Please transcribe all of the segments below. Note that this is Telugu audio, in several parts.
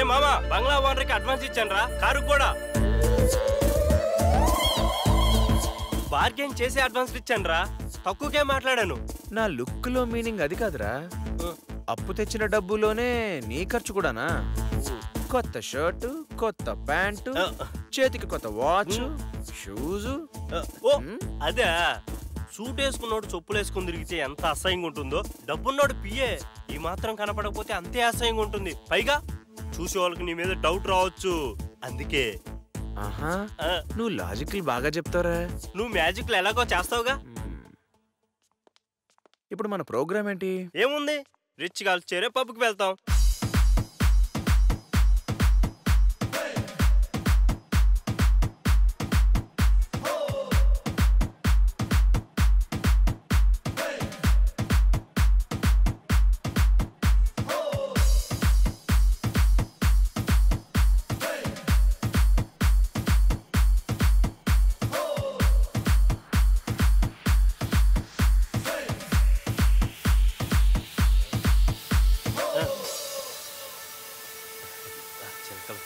మామా బంగ్లా ఓనర్కి అడ్వాన్స్ ఇచ్చాను రా కారు కూడా బార్గెన్ చేసి అడ్వాన్స్ ఇచ్చాను రా తక్కువకే మాట్లాడాను నా లుక్ లో మీనింగ్ అది కాదురా అప్పు తెచ్చిన డబ్బులోనే నీ ఖర్చు కూడానా కొత్త షర్టు కొత్త ప్యాంటు చేతికి కొత్త వాచ్ షూజు ఓ అదే సూట్ వేసుకున్నోడు చెప్పులు వేసుకుని తిరిగితే ఎంత అసహ్యంగా ఉంటుందో డబ్బున్నోడు పిఏ ఈ మాత్రం కనపడకపోతే అంతే అసహ్యంగా ఉంటుంది పైగా చూసే వాళ్ళకి నీ మీద డౌట్ రావచ్చు అందుకే ఆహా ఆ, నువ్వు లాజికల్ బాగా చెప్తావురా నువ్వు మ్యాజిక్లు ఎలాగో చేస్తావుగా ఇప్పుడు మన ప్రోగ్రామ్ ఏంటి ఏముంది రిచ్ గాల్స్ చేరే పబ్కి వెళ్తాం చిలకలు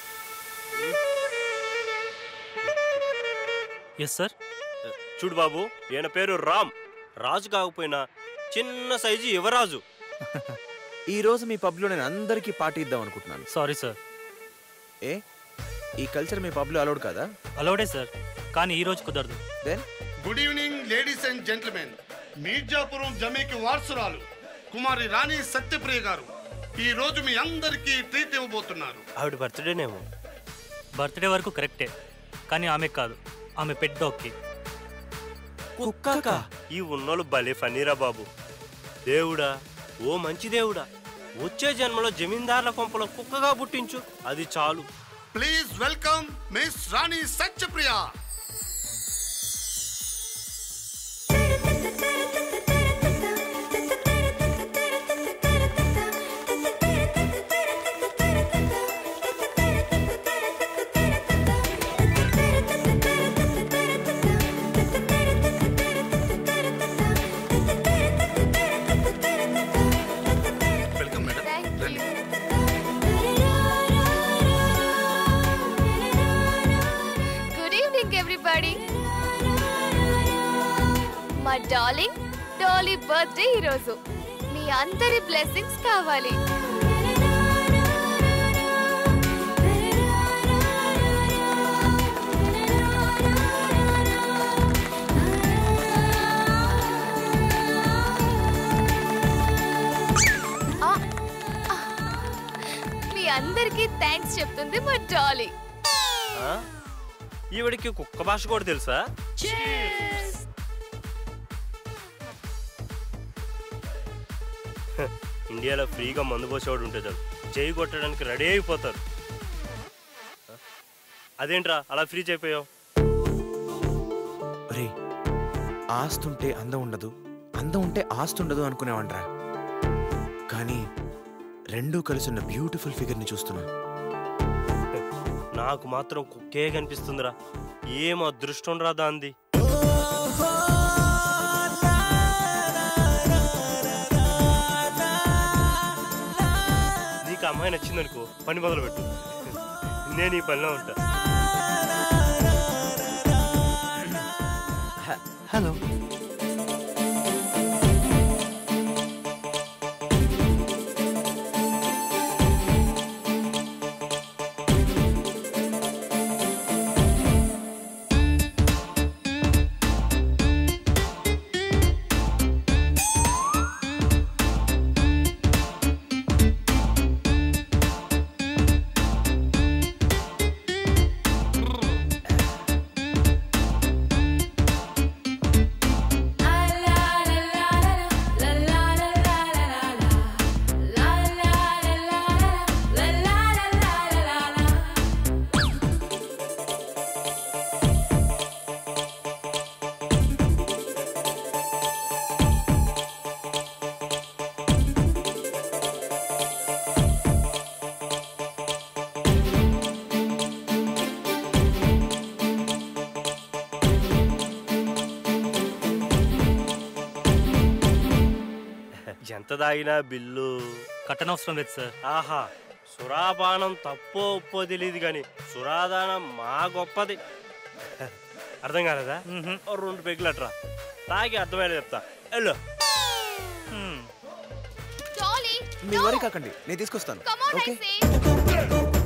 ఎస్ సార్ చూడు బాబు ఈయన పేరు రామ్ రాజు కాకపోయినా చిన్న సైజు యువరాజు ఈ రోజు మీ పబ్లో నేను అందరికీ పార్టీ ఇద్దాం అనుకుంటున్నాను సారీ సార్ ఏ ఈ కల్చర్ మీ పబ్లో అలౌడ్ కదా అలౌడే సార్ కానీ ఈ రోజు కుదరదు then good evening ladies and gentlemen Mirzapuram జమేకి వారసురాలు కుమారి రాణి సత్యప్రియ గారు ఈ రోజు మీ అందరికీ ట్రీట్ ఇవ్వబోతున్నారు ఆవిడ బర్త్డేనేమో బర్త్డే వరకు కరెక్టే కానీ ఆమెకు కాదు ఆమె పెట్ డాగ్కి కుక్కక ఈ ఉన్నోళ్ళు భలే ఫనీరా బాబు దేవుడా ఓ మంచి దేవుడా వచ్చే జన్మలో జమీందార్ల కొంపలో కుక్కగా పుట్టించు అది చాలు please welcome miss Rani Satyapriya welcome madam రండి గుడ్ ఈవినింగ్ ఎవ్రీబడి మా డార్లింగ్ డాలీ బర్త్డే ఈరోజు మీ అందరి బ్లెస్సింగ్స్ కావాలి ఆ, ఆ, మీ అందరికీ థ్యాంక్స్ చెప్తుంది మా డాలీ ఆ? ఈవిడికి కుక్క భాష కూడా తెలుసా హ, ఇండియాలో ఫ్రీగా మందు పోసేవాడు ఉంటే చాలు చేయి కొట్టడానికి రెడీ అయిపోతారు ఆ? అదేంట్రా అలా ఫ్రీ అయిపోయావు రే ఆస్తుంటే అందం ఉండదు అందం ఉంటే ఆస్తి ఉండదు అనుకునేవాడ్రా కానీ రెండూ కలిసి ఉన్న బ్యూటిఫుల్ ఫిగర్ని చూస్తున్నా నాకు మాత్రం కుక్కే కనిపిస్తుందిరా ఏం అదృష్టం రా దాంది నీకు ఆ అమ్మాయి నచ్చిందనుకో పని మొదలు పెట్టు నేను ఈ పనిలో ఉంటా హలో ఎంత తాగినా బిల్లు కట్టనవసరం లేదు సార్ ఆహా సురాపానం తప్పో ఉప్పో తెలియదు కానీ సురాదానం మా గొప్పది అర్థం కాలేదా మ్మ్హ. ఓ రెండు పెగ్గులట్రా తాగి అర్థమయ్యేలా చెప్తా వెళ్ళు మ్మ్. డాలీ మీరు వరి కాకండి నేను తీసుకొస్తాను come on I okay say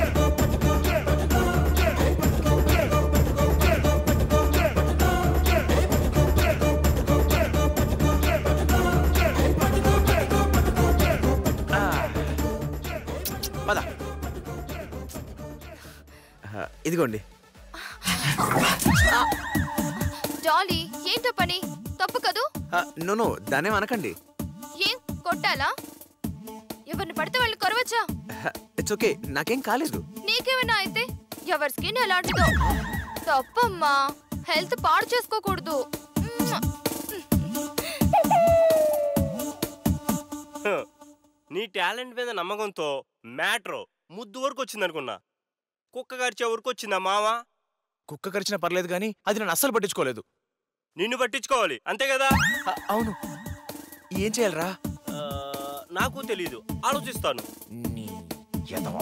పద ఆ, ఇదిగోండి డాలీ ఏంటో పని తప్పు కదూ నో నో దానేం అనకండి ఏం కొట్టాలా ఎవరిని పడితే వాళ్ళు కొరవచ్చా ఇట్స్ ఓకే నాకేం కాలేదు నీకేమైనా అయితే ఎవరి స్కిన్ ఎలాంటిదో తప్పమ్మా హెల్త్ పాడు చేసుకోకూడదు మ్మ్. హ. నీ టాలెంట్ మీద నమ్మకంతో మ్యాట్రో ముద్దు వరకు వచ్చింది అనుకున్నా కుక్క గరిచే వరకు వచ్చిందా మావా కుక్క కరిచినా పర్లేదు కానీ అది నన్ను అస్సలు పట్టించుకోలేదు నిన్ను పట్టించుకోవాలి అంతే కదా ఆ, అవును ఏం చేయాలరా ఆ, నాకు తెలీదు ఆలోచిస్తాను నీ ఎదవ.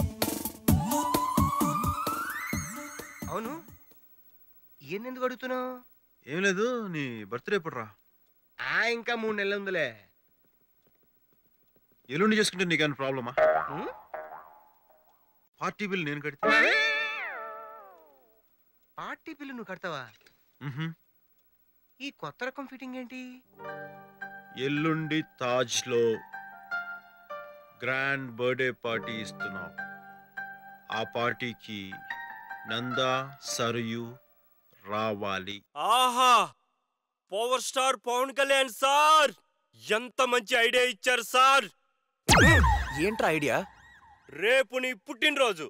అవును ఈయన ఎందుకు అడుగుతున్నావు ఏం లేదు నీ బర్త్డే ఎప్పుడు రా ఆ ఇంకా మూడు నెలలు ఉందిలే ఎల్లుండి చేసుకుంటే నీకేమైనా ప్రాబ్లమా ఉం? పార్టీ బిల్ నేను కడితే పార్టీ బిల్లు నువ్వు కడతావా మ్హూ. ఈ కొత్త రకం ఫిట్టింగ్ ఏంటి ఎల్లుండి తాజ్ లో గ్రాండ్ బర్త్డే పార్టీ ఇస్తున్నాం ఆ పార్టీకి నందా సరియు రావాలి ఆహా power star Pawan Kalyan sir ఎంత మంచి ఐడియా ఇచ్చారు సార్ ఏంట్రా ఐడియా రేపు నీ పుట్టినరోజు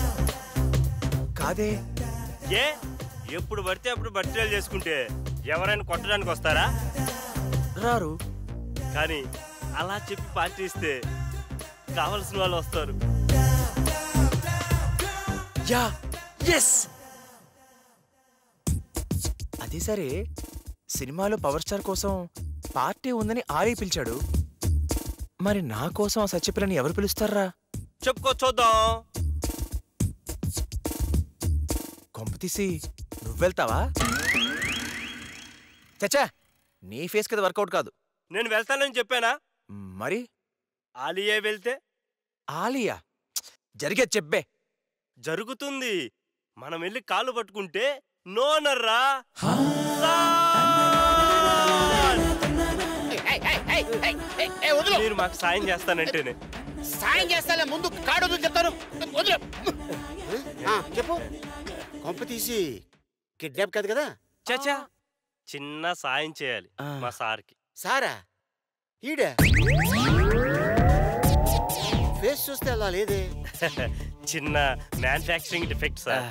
కాదే ఏ ఎప్పుడు పడితే అప్పుడు బర్త్డేలు చేసుకుంటే ఎవరైనా కొట్టడానికి వస్తారా రారు కానీ అలా చెప్పి పార్టీ ఇస్తే కావలసిన వాళ్ళు వస్తారు యా ఎస్ అది సరే సినిమాలో పవర్ స్టార్ కోసం పార్టీ ఉందని ఆలీ పిలిచాడు మరి నా కోసం ఆ సత్యపిల్లని ఎవరు పిలుస్తారా చెప్పుకో చూద్దాం కొంప తీసి నువ్వెళ్తావా చచ్చా నీ ఫేస్ కదా వర్కౌట్ కాదు నేను వెళ్తానని చెప్పానా మరి ఆలియే వెళ్తే ఆలియా జరిగేది చెప్పే జరుగుతుంది మనం వెళ్ళి కాళ్ళు పట్టుకుంటే నోనర్రా మీరు మాకు సాయం చేస్తానంటేనే సాయం చేస్తాలే ముందు కాడు వదిలి చెప్తాను వదిలే ఆ, చెప్పు కొంప తీసి కిడ్నాప్ కాదు కదా చచా చిన్న సాయం చేయాలి ఆ. మా సార్కి సారా ఈడే ఫేస్ చూస్తే అలా లేదే చిన్న మ్యానుఫ్యాక్చరింగ్ డిఫెక్ట్ సార్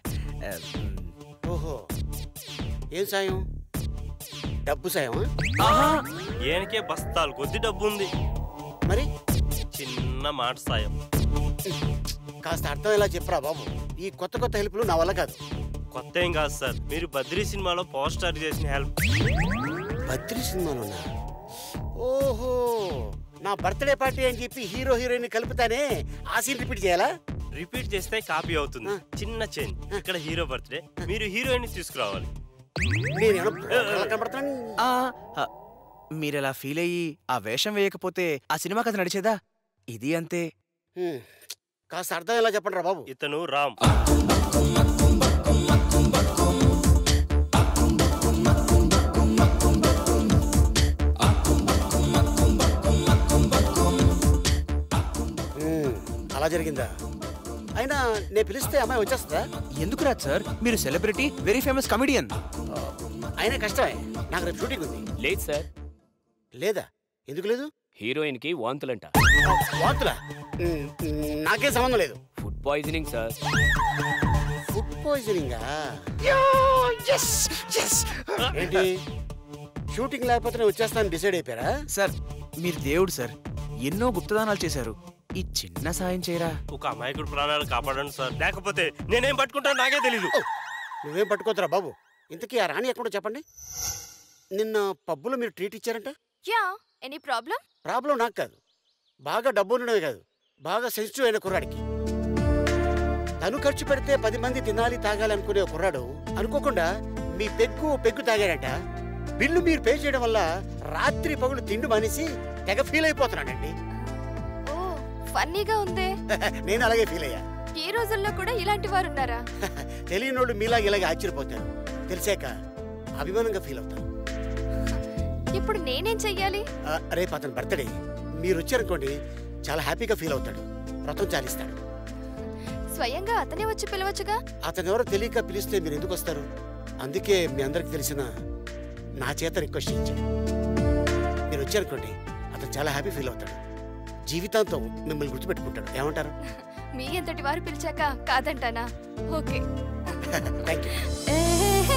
ఓహో ఏం సాయం డబ్బు సాయం ఏనకే బస్తాలు కొద్ది డబ్బు ఉంది మరి చిన్న మాట సాయం కాస్త అర్థం ఎలా చెప్పరా బాబు ఈ కొత్త కొత్త హెల్ప్లు నా వల్ల కాదు కొత్త ఏం కాదు సార్ మీరు బద్రీ సినిమాలో పవర్ స్టార్ చేసిన హెల్ప్ బద్రి సినిమాలోనా ఓహో నా బర్త్డే పార్టీ అని చెప్పి హీరో హీరోయిన్ కలుపుతానే ఆ సీన్ రిపీట్ చేయాలా రిపీట్ చేస్తే కాపీ అవుతుంది చిన్న చేంజ్ ఇక్కడ హీరో బర్త్డే మీరు హీరోయిన్ తీసుకురావాలి నేను ఏమన్నా బ్రోకర్లా కనబడుతున్నాను మీరలా ఫీల్ అయ్యి ఆ వేషం వేయకపోతే ఆ సినిమా కథ నడిచేదా ఇది అంతే హ్మ్. కాస్త అర్థం ఎలా చెప్పండి రా బాబు ఇతను రామ్ హ్మ్. అలా జరిగిందా అయినా నేను పిలిస్తే అమ్మాయి వచ్చేస్తుందా ఎందుకు రాదు సార్ మీరు సెలబ్రిటీ వెరీ ఫేమస్ కమెడియన్ ఆ, అయినా కష్టమే నాకు రేపు షూటింగ్ ఉంది లేదు సార్ లేదా ఎందుకు లేదు హీరోయిన్ కి వాంతులంట ఆ, వార్తలా హ్మ్, నాకేం సంబంధం లేదు ఫుడ్ పాయిజనింగ్ సార్ ఫుడ్ పాయిజనింగా ఏంటి షూటింగ్ లేకపోతే నేను వచ్చేస్తాను డిసైడ్ అయిపోయారా సార్ మీరు దేవుడు సార్ ఎన్నో గుప్తదానాలు చేశారు ఈ చిన్న సాయం చేయరా ఒక అమాయకుడు ప్రాణాలు కాపాడండి సార్ లేకపోతే నేనేం పట్టుకుంటాను నాకే తెలీదు నువ్వేం పట్టుకోతురా బాబు ఇంతకీ ఆ రాణి ఎక్కడో చెప్పండి నిన్న పబ్బులో మీరు ట్రీట్ ఇచ్చారంట యా ఎనీ ప్రాబ్లం ప్రాబ్లం నాకు కాదు బాగా డబ్బు ఉండడమే కాదు బాగా సెన్సిటివ్ అయిన కుర్రాడికి తను ఖర్చు పెడితే పది మంది తినాలి తాగాలి అనుకునే ఒక కుర్రాడు అనుకోకుండా మీ పెగ్గు పెగ్గు తాగాడట బిల్లు మీరు పే చేయడం వల్ల రాత్రి పగులు తిండి మానేసి తెగ ఫీల్ అయిపోతున్నాడండి ఓ ఫన్నీగా ఉందే నేను అలాగే ఫీల్ అయ్యా ఈ రోజుల్లో కూడా ఇలాంటి వారు ఉన్నారా తెలియనోళ్ళు మీలా ఇలాగే ఆశ్చర్యపోతారు తెలిసాక అభిమానంగా ఫీల్ అవుతారు ఇప్పుడు నేనేం చెయ్యాలి ఆ, రేపు అతని బర్త్డే మీరు వచ్చారనుకోండి చాలా హ్యాపీగా ఫీల్ అవుతాడు వ్రతం చాలిస్తాడు స్వయంగా అతనే వచ్చి పిలవచ్చుగా అతను ఎవరో తెలియక పిలిస్తే మీరు ఎందుకు వస్తారు అందుకే మీ అందరికి తెలిసిన నా చేత రిక్వెస్ట్ చేయించాడు మీరు వచ్చారనుకోండి అతను చాలా హ్యాపీ ఫీల్ అవుతాడు జీవితాంతం మిమ్మల్ని గుర్తుపెట్టుకుంటాడు ఏమంటారు మీ ఎంతటి వారు పిలిచాక కాదంటానా ఓకే థ్యాంక్ యూ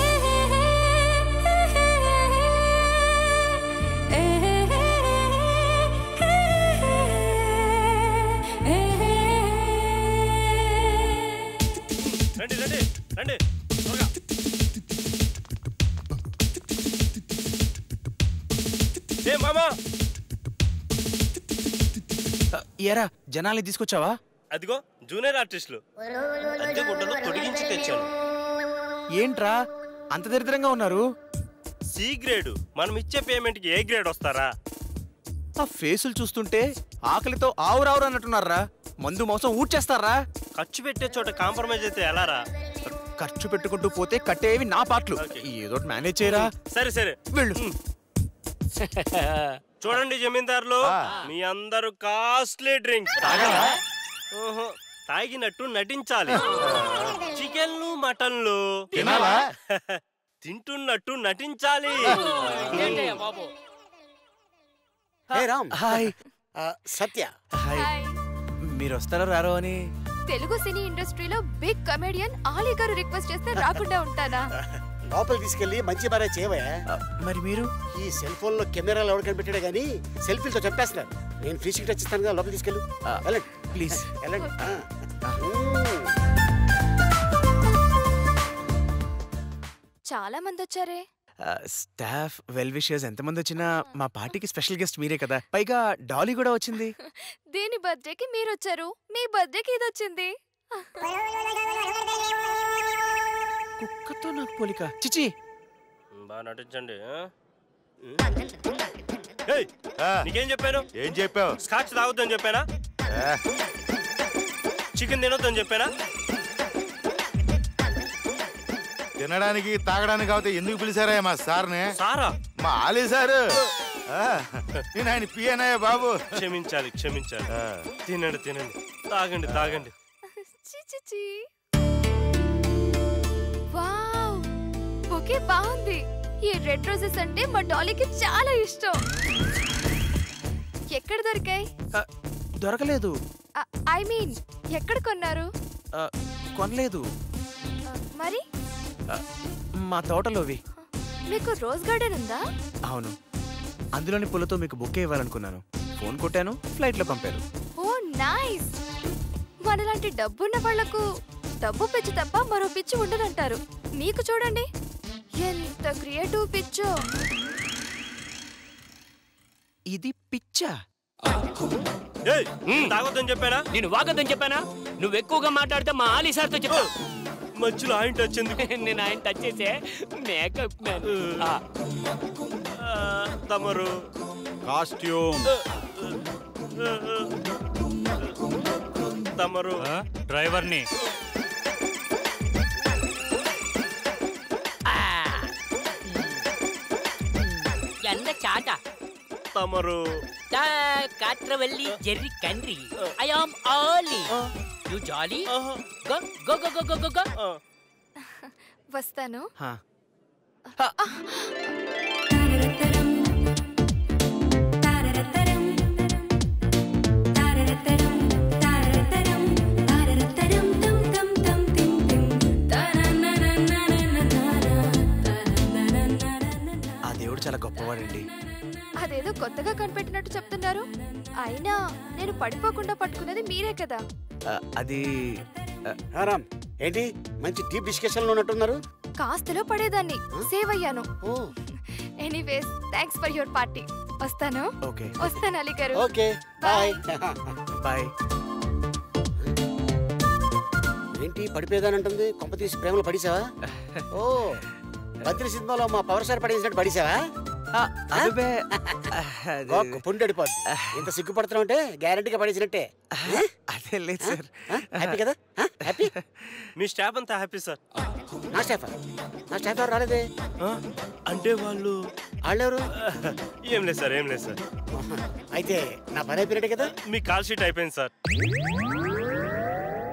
రండి రండి రండి త్వరగా. ఏ మామా ఆ, ఏరా జనాల్ని తీసుకొచ్చావా అదిగో జూనియర్ ఆర్టిస్టులు అద్దె గుడ్డలు తొడిగించి తెచ్చాను ఏంట్రా అంత దరిద్రంగా ఉన్నారు సి గ్రేడ్ మనం ఇచ్చే పేమెంట్ కి ఏ గ్రేడ్ వస్తారా ఆ ఫేసులు చూస్తుంటే ఆకలితో ఆవురావురు అన్నట్టున్నారా మందు మోసం ఊడ్చేస్తారా ఖర్చు పెట్టే చోట కాంప్రమైజ్ అయితే ఎలారా ఖర్చు పెట్టుకుంటూ పోతే కట్టేవి నా పాటలు ఓకే. ఏదో మేనేజ్ చేయరా సరే సరే వెళ్ళు చూడండి జమీందారులు మీ అందరూ కాస్ట్లీ డ్రింక్ ఓహో, తాగినట్టు నటించాలి చికెన్లు మటన్లు తినాలా? తింటున్నట్టు నటించాలి బాబు హే రామ్ హాయ్ ఆ, సత్య హాయ్ హాయ్. మీరు వస్తారో రారో అని తెలుగు సినీ ఇండస్ట్రీలో బిగ్ కమెడియన్ ఆలీ గారు రిక్వెస్ట్ చేస్తే రాకుండా ఉంటానా లోపల తీసుకెళ్లి మంచి బాగా చేయవయ్యా ఆ, మరి మీరు ఈ సెల్ ఫోన్ లో కెమెరాలు ఎవరు కనిపెట్టాడు కానీ సెల్ఫీలతో చంపేస్తున్నారు నేను ఫ్రీ సీట్ వచ్చిస్తాను కదా లోపల తీసుకెళ్ళు ఆ, వెళ్ళండి ప్లీజ్ వెళ్ళండి ఆ. ఆ. మ్మ్. చాలా మంది వచ్చారే ఆ, స్టాఫ్ వెల్ విషర్స్ ఎంతమంది వచ్చినా మా పార్టీకి స్పెషల్ గెస్ట్ మీరే కదా పైగా డాలీ కూడా వచ్చింది దీని బర్త్డేకి మీరు వచ్చారు మీ బర్త్డేకి ఇది వచ్చింది కుక్కతో నాకు పోలిక చిచి బాగా నటించండి ఆ? ఏయ్, ఆ, నీకేం చెప్పాను ఏం చెప్పావు స్కాచ్ తాగొద్దని చెప్పానా చికెన్ తినొద్దని చెప్పానా తినడానికి తాగడానికి కాకపోతే ఎందుకు పిలిచారా మా సార్ని సారా మా ఆలీ సారు ఆ, నేను ఆయన పియనయ్య బాబు క్షమించాలి క్షమించాలి ఆ, తినండి తినండి తాగండి తాగండి చి చి చి వావ్ ఓకే బాగుంది ఈ రెడ్ రోజెస్ అంటే మా డాలీకి చాలా ఇష్టం ఎక్కడ దొరికాయి ఆ, దొరకలేదు ఐ మీన్ ఎక్కడ కొన్నారు ఆ, కొనలేదు ఆ, మరి ఆ, మా తోటలోవి మీకు రోజ్ గార్డెన్ ఉందా అవును అందులోని పూలతో మీకు బుక్ ఇవ్వాలనుకున్నాను ఫోన్ కొట్టాను ఫ్లైట్లో పంపారు ఓ నైస్ మనలాంటి డబ్బున్న వాళ్లకు డబ్బు పిచ్చి తప్ప మరో పిచ్చి ఉండదంటారు మీకు చూడండి ఎంత క్రియేటివ్ పిచ్చో ఇది పిచ్చా ఏయ్, తాగొద్దని చెప్పానా నేను వాగద్దని చెప్పానా నువ్వు ఎక్కువగా మాట్లాడితే మా ఆలీ సార్తో చెప్పా మధ్యలో ఆయన టచ్ ఎందుకు నేను ఆయన టచ్ చేసే మేకప్ మ్యాన్ ఆ, ఆ, తమరు కాస్ట్యూమ్ తమరు డ్రైవర్ని எந்த சாட்டா తమరు தா காற்றவல்லி Jerry கன்றி I am Ali you jolly ఆహా, go go go go go go go ఆ. వస్తాను హా. ఆ దేవుడు చాలా గొప్పవాడండి అదేదో కొత్తగా కనిపెట్టినట్టు చెప్తున్నారు అయినా నేను పడిపోకుండా పట్టుకున్నది మీరే కదా ఆ, అది ఆ, ఆ, రామ్ ఏంటి మంచి డీప్ డిస్కషన్ లో ఉన్నట్టున్నారు కాస్తలో పడేదాన్ని సేవ్ అయ్యాను ఓ anyways thanks for your party వస్తాను ఓకే వస్తాను అలీ గారు ఓకే బాయ్ బాయ్ ఏంటి పడిపోయేదానంటుంది కొంప తీసి ప్రేమలో పడిసావా ఓ బద్రి సినిమాలో మా పవర్ స్టార్ పడేసినట్టు పడిసావా అదే పుండడిపోద్ది ఇంత సిగ్గుపడుతున్నావు అంటే గ్యారంటీగా పడేసినట్టే అదే లేదు సార్ హ్యాపీ కదా హ్యాపీ మీ స్టాఫ్ అంతా హ్యాపీ సార్ నా స్టాఫ్ నా స్టాఫ్ ఎవరు రాలేదే అంటే వాళ్ళు వాళ్ళెవరు ఏం లేదు సార్ ఏం లేదు సార్ అయితే నా పని అయిపోయినట్టే కదా మీ కాల్ షీట్ అయిపోయింది సార్